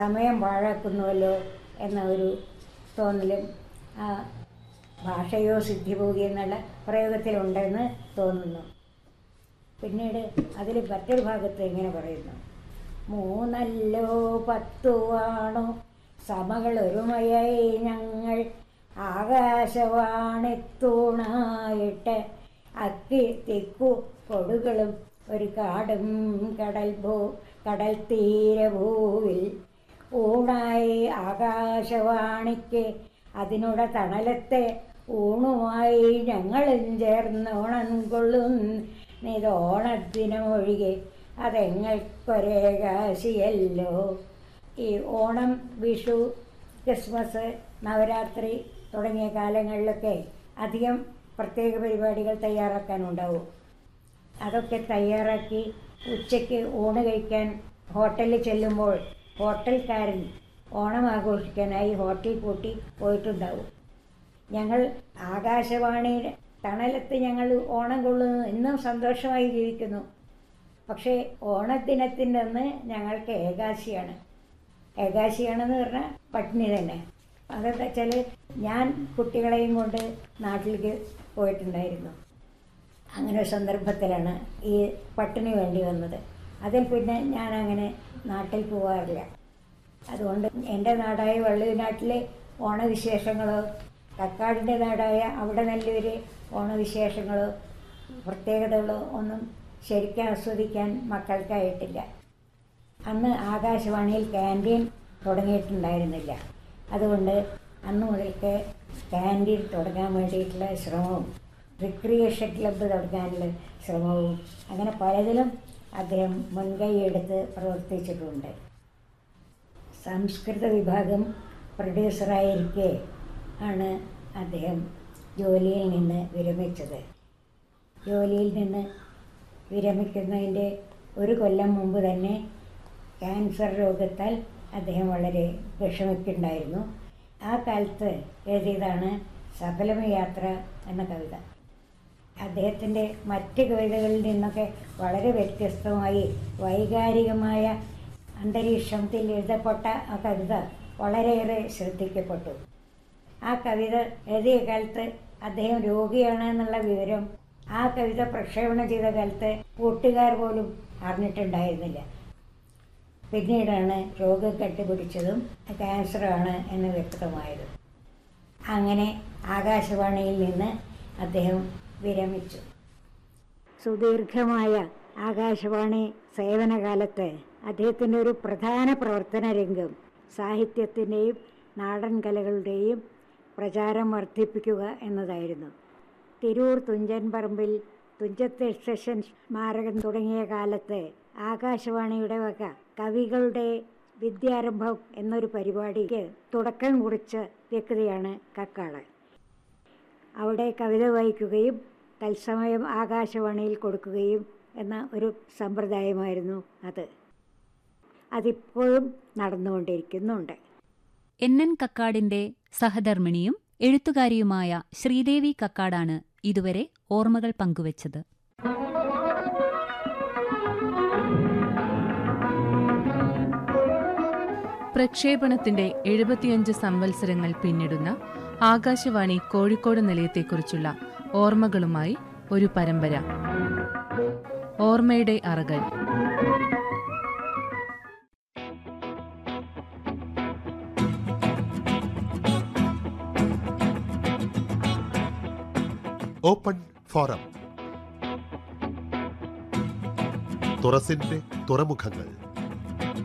സമയം പാഴാക്കുന്നുവല്ലോ എന്ന ഒരു തോന്നലും ആ ഭാഷയോ സിദ്ധിഭോഗി എന്നുള്ള പ്രയോഗത്തിലുണ്ടെന്ന് തോന്നുന്നു പിന്നീട് അതിൽ മറ്റൊരു ഭാഗത്ത് ഇങ്ങനെ പറയുന്നു മൂന്നല്ലോ പത്തുവാണോ സമകളൊരുമയായി ഞങ്ങൾ ആകാശവാണെത്തൂണായിട്ട് അക്കി തിക്കു കൊടുകളും ഒരു കാടും കടൽ ഭൂ കടൽ തീരഭൂവിൽ ഊണായി ആകാശവാണിക്ക് അതിനുടെ തണലത്തെ ഊണുമായി ഞങ്ങളും ചേർന്ന് ഓണം കൊള്ളും നിതോണത്തിനൊഴികെ അതെങ്ങൾക്കൊരേകാശിയല്ലോ ഈ ഓണം വിഷു ക്രിസ്മസ് നവരാത്രി തുടങ്ങിയ കാലങ്ങളിലൊക്കെ അധികം പ്രത്യേക പരിപാടികൾ തയ്യാറാക്കാനുണ്ടാവും അതൊക്കെ തയ്യാറാക്കി ഉച്ചയ്ക്ക് ഊണ് കഴിക്കാൻ ഹോട്ടലിൽ ചെല്ലുമ്പോൾ ഹോട്ടൽക്കാരൻ ഓണം ആഘോഷിക്കാനായി ഹോട്ടൽ പൂട്ടി പോയിട്ടുണ്ടാവും ഞങ്ങൾ ആകാശവാണി തണലത്ത് ഞങ്ങൾ ഓണം കൊള്ളുന്നു ഇന്നും സന്തോഷമായി ജീവിക്കുന്നു പക്ഷേ ഓണദിനത്തിൻ്റെ അന്ന് ഞങ്ങൾക്ക് ഏകാശിയാണ് ഏകാശിയാണെന്ന് പറഞ്ഞാൽ പട്ടിണി തന്നെ അതെന്താ വെച്ചാൽ ഞാൻ കുട്ടികളെയും കൊണ്ട് നാട്ടിലേക്ക് പോയിട്ടുണ്ടായിരുന്നു അങ്ങനെ ഒരു സന്ദർഭത്തിലാണ് ഈ പട്ടിണി വേണ്ടി വന്നത് അതിൽ പിന്നെ ഞാൻ അങ്ങനെ നാട്ടിൽ പോകാറില്ല അതുകൊണ്ട് എൻ്റെ നാടായ വള്ളുവനാട്ടിലെ ഓണവിശേഷങ്ങളോ കക്കാടിൻ്റെ നാടായ അവിടെ നല്ലൊരു ഓണവിശേഷങ്ങളോ പ്രത്യേകതകളോ ഒന്നും ശരിക്കും ആസ്വദിക്കാൻ മക്കൾക്കായിട്ടില്ല അന്ന് ആകാശവാണിയിൽ ക്യാൻറ്റീൻ തുടങ്ങിയിട്ടുണ്ടായിരുന്നില്ല അതുകൊണ്ട് അന്ന് മുതൽക്ക് ക്യാൻറ്റീൻ തുടങ്ങാൻ വേണ്ടിയിട്ടുള്ള ശ്രമവും റിക്രിയേഷൻ ക്ലബ്ബ് തുടങ്ങാനുള്ള ശ്രമവും അങ്ങനെ പലതിലും അദ്ദേഹം മുൻകൈയെടുത്ത് പ്രവർത്തിച്ചിട്ടുണ്ട് സംസ്കൃത വിഭാഗം പ്രൊഡ്യൂസറായിരിക്കെ ആണ് അദ്ദേഹം ജോലിയിൽ നിന്ന് വിരമിച്ചത് ജോലിയിൽ നിന്ന് വിരമിക്കുന്നതിൻ്റെ ഒരു കൊല്ലം മുമ്പ് തന്നെ ക്യാൻസർ രോഗത്താൽ അദ്ദേഹം വളരെ വിഷമിക്കുണ്ടായിരുന്നു ആ കാലത്ത് എഴുതിയതാണ് സഫലമയാത്ര എന്ന കവിത അദ്ദേഹത്തിൻ്റെ മറ്റ് കവിതകളിൽ നിന്നൊക്കെ വളരെ വ്യത്യസ്തമായി വൈകാരികമായ അന്തരീക്ഷത്തിൽ എഴുതപ്പെട്ട ആ കവിത വളരെയേറെ ശ്രദ്ധിക്കപ്പെട്ടു ആ കവിത എഴുതിയ കാലത്ത് അദ്ദേഹം രോഗിയാണ് എന്നുള്ള വിവരം ആ കവിത പ്രക്ഷേപണം ചെയ്ത കാലത്ത് കൂട്ടുകാർ പോലും അറിഞ്ഞിട്ടുണ്ടായിരുന്നില്ല പിന്നീടാണ് രോഗം കണ്ടുപിടിച്ചതും ക്യാൻസറാണ് എന്ന് വ്യക്തമായത് അങ്ങനെ ആകാശവാണിയിൽ നിന്ന് അദ്ദേഹം വിരമിച്ചു സുദീർഘമായ ആകാശവാണി സേവനകാലത്ത് അദ്ദേഹത്തിൻ്റെ ഒരു പ്രധാന പ്രവർത്തന രംഗം സാഹിത്യത്തിൻ്റെയും നാടൻ കലകളുടെയും പ്രചാരം വർദ്ധിപ്പിക്കുക എന്നതായിരുന്നു തിരൂർ തുഞ്ചൻ പറമ്പിൽ തുഞ്ചത്ത് എക്സഷൻ സ്മാരകം തുടങ്ങിയ കാലത്ത് ആകാശവാണിയുടെ വക കവികളുടെ വിദ്യാരംഭം എന്നൊരു പരിപാടിക്ക് തുടക്കം കുറിച്ച വ്യക്തിയാണ് കക്കാള് അവിടെ കവിത വായിക്കുകയും തത്സമയം ആകാശവാണിയിൽ കൊടുക്കുകയും എന്ന ഒരു സമ്പ്രദായമായിരുന്നു അത് അതിപ്പോഴും നടന്നുകൊണ്ടിരിക്കുന്നുണ്ട് എൻ എൻ കക്കാടിന്റെ സഹധർമ്മിണിയും എഴുത്തുകാരിയുമായ ശ്രീദേവി കക്കാടാണ് ഇതുവരെ ഓർമ്മകൾ പങ്കുവച്ചത് പ്രക്ഷേപണത്തിന്റെ എഴുപത്തിയഞ്ച് സംവത്സരങ്ങൾ പിന്നിടുന്ന ആകാശവാണി കോഴിക്കോട് നിലയത്തെക്കുറിച്ചുള്ള ഓർമ്മകളുമായി ഒരു പരമ്പര ഓർമ്മയുടെ അറകൾ ഓപ്പൺ ഫോറം തുറസിന്റെ തുറമുഖങ്ങൾ